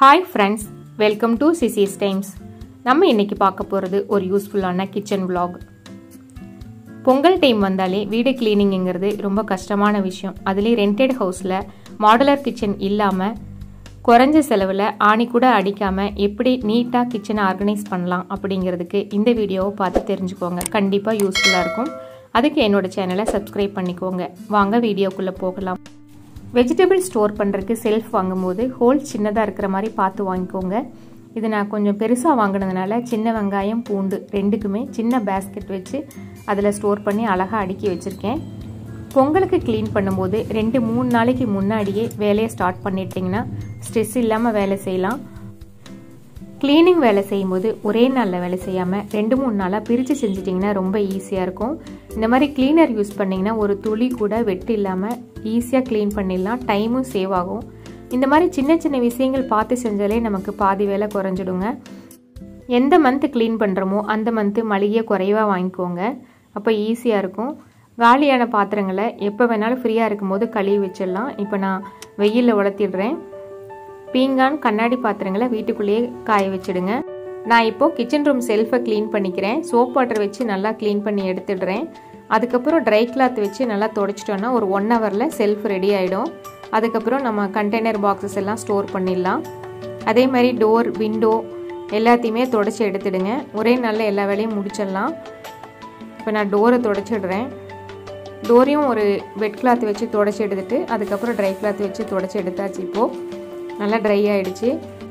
hi friends welcome to சிசிஸ் times நம்ம இன்னைக்கு பார்க்க போகிறது ஒரு யூஸ்ஃபுல்லான கிச்சன் vlog பொங்கல் டைம் வந்தாலே வீடு கிளீனிங்கிறது ரொம்ப கஷ்டமான விஷயம் அதுலேயும் ரெண்டட் ஹவுஸில் மாடுலர் கிச்சன் இல்லாமல் குறைஞ்ச செலவில் ஆணி கூட அடிக்காமல் எப்படி நீட்டாக கிச்சனை ஆர்கனைஸ் பண்ணலாம் அப்படிங்கிறதுக்கு இந்த வீடியோவை பார்த்து தெரிஞ்சுக்கோங்க கண்டிப்பாக யூஸ்ஃபுல்லாக இருக்கும் அதுக்கு என்னோட சேனலை சப்ஸ்கிரைப் பண்ணிக்கோங்க வாங்க வீடியோக்குள்ளே போகலாம் வெஜிடபிள் ஸ்டோர் பண்ணுறதுக்கு செல்ஃப் வாங்கும்போது ஹோல் சின்னதாக இருக்கிற மாதிரி பார்த்து வாங்கிக்கோங்க இது நான் கொஞ்சம் பெருசாக வாங்கினதுனால சின்ன வெங்காயம் பூண்டு ரெண்டுக்குமே சின்ன பேஸ்கெட் வச்சு அதில் ஸ்டோர் பண்ணி அழகாக அடுக்கி வச்சுருக்கேன் பொங்கலுக்கு க்ளீன் பண்ணும்போது ரெண்டு மூணு நாளைக்கு முன்னாடியே வேலையை ஸ்டார்ட் பண்ணிட்டீங்கன்னா ஸ்ட்ரெஸ் இல்லாமல் வேலை செய்யலாம் க்ளீனிங் வேலை செய்யும்போது ஒரே நாளில் வேலை செய்யாமல் ரெண்டு மூணு நாளாக பிரித்து செஞ்சிட்டிங்கன்னா ரொம்ப ஈஸியாக இருக்கும் இந்த மாதிரி க்ளீனர் யூஸ் பண்ணிங்கன்னா ஒரு துளி கூட வெட்டு இல்லாமல் ஈஸியாக க்ளீன் பண்ணிடலாம் டைமும் சேவ் ஆகும் இந்த மாதிரி சின்ன சின்ன விஷயங்கள் பார்த்து செஞ்சாலே நமக்கு பாதி வேலை குறைஞ்சிடுங்க எந்த மந்த்து க்ளீன் பண்ணுறோமோ அந்த மந்த்து மளிகையை குறைவாக வாங்கிக்கோங்க அப்போ ஈஸியாக இருக்கும் காலியான பாத்திரங்களை எப்போ வேணாலும் ஃப்ரீயாக இருக்கும்போது கழுவி வச்சிடலாம் இப்போ நான் வெயிலில் உலர்த்திடுறேன் பீங்கான் கண்ணாடி பாத்திரங்களை வீட்டுக்குள்ளேயே காய வச்சிடுங்க நான் இப்போது கிச்சன் ரூம் செல்ஃபை க்ளீன் பண்ணிக்கிறேன் சோப் வாட்டர் வச்சு நல்லா க்ளீன் பண்ணி எடுத்துடுறேன் அதுக்கப்புறம் ட்ரை கிளாத் வச்சு நல்லா தொடச்சிட்டோன்னா ஒரு ஒன் ஹவரில் செல்ஃப் ரெடி ஆகிடும் அதுக்கப்புறம் நம்ம கண்டெய்னர் பாக்ஸஸ் எல்லாம் ஸ்டோர் பண்ணிடலாம் அதே மாதிரி டோர் விண்டோ எல்லாத்தையுமே தொடச்சி எடுத்துடுங்க ஒரே நாளில் எல்லா வேலையும் முடிச்சிடலாம் இப்போ நான் டோரை தொடச்சிடுறேன் டோரையும் ஒரு வெட் கிளாத் வச்சு தொடச்சி எடுத்துட்டு அதுக்கப்புறம் ட்ரை கிளாத் வச்சு தொடச்சி எடுத்தாச்சு இப்போது நல்லா ட்ரை ஆகிடுச்சு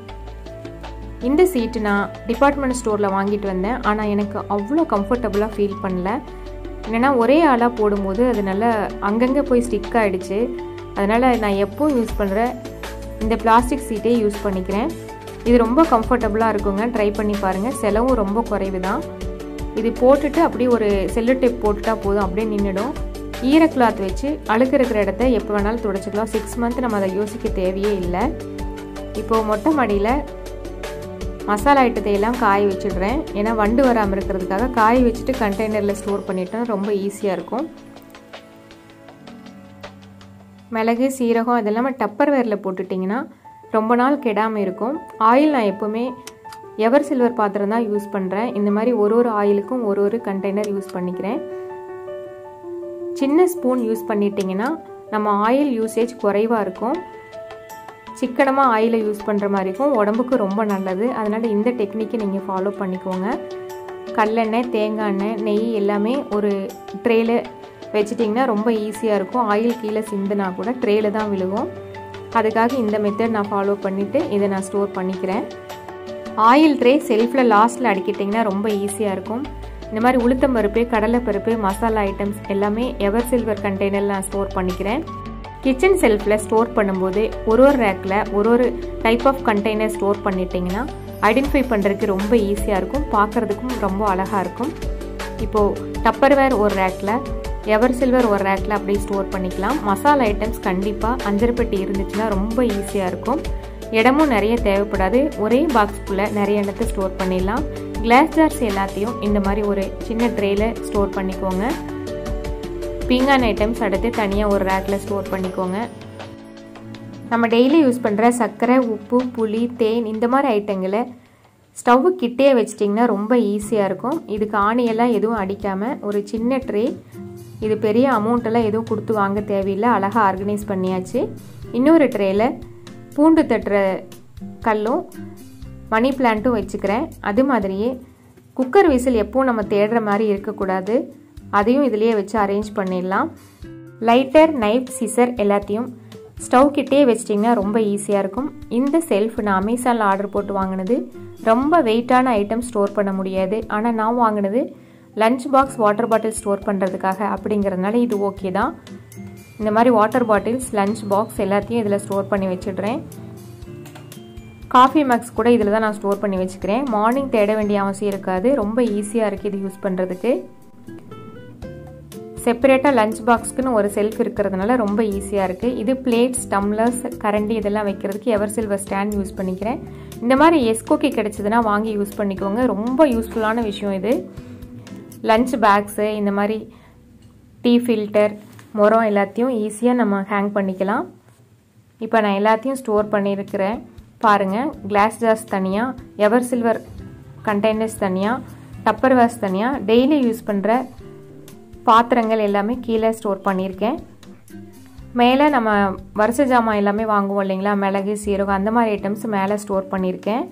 இந்த சீட்டு நான் டிபார்ட்மெண்ட் ஸ்டோரில் வாங்கிட்டு வந்தேன் ஆனால் எனக்கு அவ்வளோ கம்ஃபர்டபுளாக ஃபீல் பண்ணல என்னென்னா ஒரே ஆளாக போடும்போது அது நல்லா அங்கங்கே போய் ஸ்டிக் ஆகிடுச்சு அதனால் நான் எப்போவும் யூஸ் பண்ணுற இந்த பிளாஸ்டிக் சீட்டே யூஸ் பண்ணிக்கிறேன் இது ரொம்ப கம்ஃபர்டபுளாக இருக்குங்க ட்ரை பண்ணி பாருங்கள் செலவும் ரொம்ப குறைவு தான் இது போட்டுட்டு அப்படியே ஒரு செல்லு டேப் போட்டுட்டா போதும் அப்படியே நின்றுடும் ஈர கிளாத் வச்சு அழுக்கு இருக்கிற இடத்த எப்போ வேணாலும் துடைச்சிக்கலாம் சிக்ஸ் மந்த் நம்ம அதை யோசிக்க தேவையே இல்லை இப்போது மொட்டை மாடியில் மசாலா ஐட்டத்தை எல்லாம் காய வச்சிடுறேன் ஏன்னா வண்டு வராமல் இருக்கிறதுக்காக காய வச்சுட்டு கண்டெய்னரில் ஸ்டோர் பண்ணிட்டோம் ரொம்ப ஈஸியாக இருக்கும் மிளகு சீரகம் இதெல்லாமே டப்பர் வேரில் போட்டுட்டிங்கன்னா ரொம்ப நாள் கெடாமல் இருக்கும் ஆயில் நான் எப்போவுமே எவர் சில்வர் பாத்திரம் தான் யூஸ் பண்ணுறேன் இந்த மாதிரி ஒரு ஒரு ஆயிலுக்கும் ஒரு ஒரு கண்டெய்னர் யூஸ் பண்ணிக்கிறேன் சின்ன ஸ்பூன் யூஸ் பண்ணிட்டிங்கன்னா நம்ம ஆயில் யூசேஜ் குறைவாக இருக்கும் சிக்கனமாக ஆயிலை யூஸ் பண்ணுற மாதிரி இருக்கும் உடம்புக்கு ரொம்ப நல்லது அதனால் இந்த டெக்னிக்கை நீங்கள் ஃபாலோ பண்ணிக்கோங்க கல்லெண்ணெய் தேங்காய் எண்ணெய் நெய் எல்லாமே ஒரு ட்ரேயில் வச்சிட்டிங்கன்னா ரொம்ப ஈஸியாக இருக்கும் ஆயில் கீழே சிந்துனா கூட ட்ரேயில் தான் விழுகும் அதுக்காக இந்த மெத்தட் நான் ஃபாலோ பண்ணிவிட்டு இதை நான் ஸ்டோர் பண்ணிக்கிறேன் ஆயில் ட்ரே செல்ஃபில் லாஸ்ட்டில் அடிக்கிட்டிங்கன்னா ரொம்ப ஈஸியாக இருக்கும் இந்த மாதிரி உளுத்தம் பருப்பு கடலைப்பருப்பு மசாலா ஐட்டம்ஸ் எல்லாமே எவர் சில்வர் கண்டெய்னரில் நான் ஸ்டோர் பண்ணிக்கிறேன் கிச்சன் செல்ஃபில் ஸ்டோர் பண்ணும்போது ஒரு ஒரு ரேக்கில் ஒரு ஒரு டைப் ஆஃப் கண்டெய்னர் ஸ்டோர் பண்ணிட்டீங்கன்னா ஐடென்டிஃபை பண்ணுறதுக்கு ரொம்ப ஈஸியாக இருக்கும் பார்க்குறதுக்கும் ரொம்ப அழகாக இருக்கும் இப்போது டப்பர்வேர் ஒரு ரேக்கில் எவர் சில்வர் ஒரு ரேக்கில் அப்படியே ஸ்டோர் பண்ணிக்கலாம் மசாலா ஐட்டம்ஸ் கண்டிப்பாக அஞ்சரைப்பட்டி இருந்துச்சுன்னா ரொம்ப ஈஸியாக இருக்கும் இடமும் நிறைய தேவைப்படாது ஒரே பாக்ஸ்க்குள்ளே நிறைய இடத்த ஸ்டோர் பண்ணிடலாம் கிளாஸ் ஜார்ஸ் எல்லாத்தையும் இந்த மாதிரி ஒரு சின்ன ட்ரேயில் ஸ்டோர் பண்ணிக்கோங்க பீங்கான் ஐட்டம்ஸ் அடுத்து தனியாக ஒரு ரேக்கில் ஸ்டோர் பண்ணிக்கோங்க நம்ம டெய்லி யூஸ் பண்ணுற சர்க்கரை உப்பு புளி தேன் இந்த மாதிரி ஐட்டங்களை ஸ்டவ்வு கிட்டே வச்சிட்டிங்கன்னா ரொம்ப ஈஸியாக இருக்கும் இதுக்கு ஆணியெல்லாம் எதுவும் அடிக்காமல் ஒரு சின்ன ட்ரே இது பெரிய அமௌண்ட்டெல்லாம் எதுவும் கொடுத்து வாங்க தேவையில்லை அழகாக ஆர்கனைஸ் பண்ணியாச்சு இன்னொரு ட்ரேயில் பூண்டு தட்டுற கல்லும் மணி பிளான்ட்டும் வச்சுக்கிறேன் அது மாதிரியே குக்கர் விசில் எப்பவும் நம்ம தேடுற மாதிரி இருக்கக்கூடாது அதையும் இதிலேயே வச்சு அரேஞ்ச் பண்ணிடலாம் லைட்டர் நைஃப் சிசர் எல்லாத்தையும் ஸ்டவ் கிட்டே வச்சிட்டிங்கன்னா ரொம்ப ஈஸியாக இருக்கும் இந்த செல்ஃப் நான் அமேசானில் ஆர்டர் போட்டு வாங்கினது ரொம்ப வெயிட்டான ஐட்டம் ஸ்டோர் பண்ண முடியாது ஆனால் நான் வாங்கினது lunch box water bottle store பண்ணுறதுக்காக அப்படிங்கிறதுனால இது ஓகே தான் இந்த மாதிரி வாட்டர் பாட்டில்ஸ் லஞ்ச் பாக்ஸ் எல்லாத்தையும் இதில் ஸ்டோர் பண்ணி வச்சிடுறேன் காஃபி மேக்ஸ் கூட இதில் தான் நான் ஸ்டோர் பண்ணி வச்சுக்கிறேன் மார்னிங் தேட வேண்டிய அவசியம் இருக்காது ரொம்ப ஈஸியாக இருக்குது இது யூஸ் பண்ணுறதுக்கு செப்பரேட்டாக லஞ்ச் பாக்ஸ்க்குன்னு ஒரு செல்ஃப் இருக்கிறதுனால ரொம்ப ஈஸியாக இருக்குது இது பிளேட்ஸ் டம்ளர்ஸ் கரண்டி இதெல்லாம் வைக்கிறதுக்கு எவர் சில்வர் ஸ்டாண்ட் யூஸ் பண்ணிக்கிறேன் இந்த மாதிரி எஸ்கோக்கி கிடச்சிதுன்னா வாங்கி யூஸ் பண்ணிக்கோங்க ரொம்ப யூஸ்ஃபுல்லான விஷயம் இது லஞ்ச் பேக்ஸு இந்த மாதிரி டீ ஃபில்டர் முறம் எல்லாத்தையும் ஈஸியாக நம்ம ஹேங் பண்ணிக்கலாம் இப்போ நான் எல்லாத்தையும் ஸ்டோர் பண்ணியிருக்கிறேன் பாருங்கள் கிளாஸ் ஜார்ஸ் தனியாக எவர் சில்வர் கண்டெய்னர்ஸ் தனியாக டப்பர் வேர்ஸ் தனியாக டெய்லி யூஸ் பண்ணுற பாத்திரங்கள் எல்லாமே கீழே ஸ்டோர் பண்ணியிருக்கேன் மேலே நம்ம வருஷ ஜாமான் எல்லாமே வாங்குவோம் இல்லைங்களா மிளகு சீரகம் அந்த மாதிரி ஐட்டம்ஸ் மேலே ஸ்டோர் பண்ணியிருக்கேன்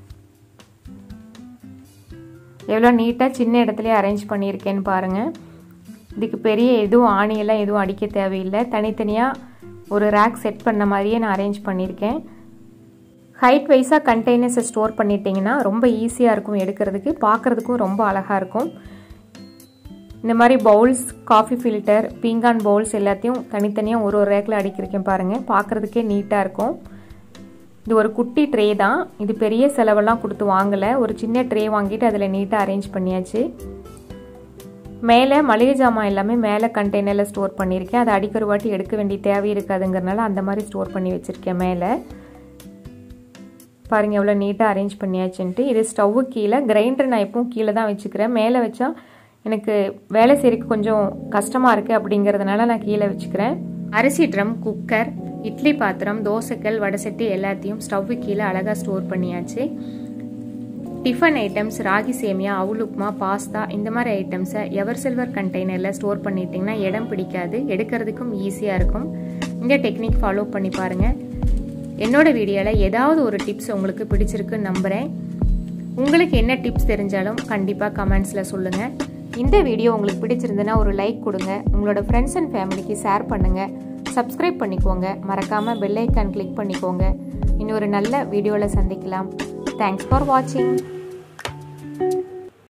எவ்வளோ நீட்டாக சின்ன இடத்துலையே அரேஞ்ச் பண்ணியிருக்கேன்னு பாருங்கள் இதுக்கு பெரிய எதுவும் ஆணியெல்லாம் எதுவும் அடிக்க தேவையில்லை தனித்தனியாக ஒரு ரேக் செட் பண்ண மாதிரியே நான் அரேஞ்ச் பண்ணியிருக்கேன் ஹைட் வைஸாக கண்டெய்னர்ஸை ஸ்டோர் பண்ணிட்டீங்கன்னா ரொம்ப ஈஸியாக இருக்கும் எடுக்கிறதுக்கு பார்க்குறதுக்கும் ரொம்ப அழகாக இருக்கும் இந்த மாதிரி பவுல்ஸ் காஃபி ஃபில்டர் பீங்கான் பவுல்ஸ் எல்லாத்தையும் தனித்தனியாக ஒரு ஒரு ரேக்கில் அடிக்கிருக்கேன் பாருங்கள் பார்க்குறதுக்கே நீட்டாக இருக்கும் இது ஒரு குட்டி ட்ரே தான் இது பெரிய செலவெல்லாம் கொடுத்து வாங்கலை ஒரு சின்ன ட்ரே வாங்கிட்டு அதில் நீட்டாக அரேஞ்ச் பண்ணியாச்சு மேலே மளிகை ஜாமான் எல்லாமே மேலே கண்டெய்னரில் ஸ்டோர் பண்ணியிருக்கேன் அதை அடிக்கிற வாட்டி எடுக்க வேண்டிய தேவை இருக்காதுங்கிறனால அந்த மாதிரி ஸ்டோர் பண்ணி வச்சுருக்கேன் மேலே பாருங்கள் எவ்வளோ நீட்டாக அரேஞ்ச் பண்ணியாச்சுன்ட்டு இது ஸ்டவ்வு கீழே கிரைண்டர் நான் எப்பவும் கீழே தான் வச்சுக்கிறேன் மேலே வச்சா எனக்கு வேலை செய்யறதுக்கு கொஞ்சம் கஷ்டமாக இருக்குது அப்படிங்கிறதுனால நான் கீழே வச்சுக்கிறேன் அரிசி ட்ரம் குக்கர் இட்லி பாத்திரம் தோசைக்கல் வடசட்டி எல்லாத்தையும் ஸ்டவ்வு கீழே அழகாக ஸ்டோர் பண்ணியாச்சு டிஃபன் ஐட்டம்ஸ் ராகி சேமியா அவுல் உப்மா பாஸ்தா இந்த மாதிரி ஐட்டம்ஸை எவர் சில்வர் கண்டெய்னரில் ஸ்டோர் பண்ணிட்டிங்கன்னா இடம் பிடிக்காது எடுக்கிறதுக்கும் ஈஸியாக இருக்கும் இந்த டெக்னிக் ஃபாலோ பண்ணி பாருங்கள் என்னோட வீடியோவில் ஏதாவது ஒரு டிப்ஸ் உங்களுக்கு பிடிச்சிருக்குன்னு நம்புகிறேன் உங்களுக்கு என்ன டிப்ஸ் தெரிஞ்சாலும் கண்டிப்பாக கமெண்ட்ஸில் சொல்லுங்கள் இந்த வீடியோ உங்களுக்கு பிடிச்சிருந்துன்னா ஒரு லைக் கொடுங்க உங்களோட ஃப்ரெண்ட்ஸ் அண்ட் ஃபேமிலிக்கு ஷேர் பண்ணுங்கள் சப்ஸ்கிரைப் பண்ணிக்கோங்க மறக்காமல் பெல் ஐக்கான் கிளிக் பண்ணிக்கோங்க இன்னொரு நல்ல வீடியோவில் சந்திக்கலாம் தேங்க்ஸ் ஃபார் வாட்சிங்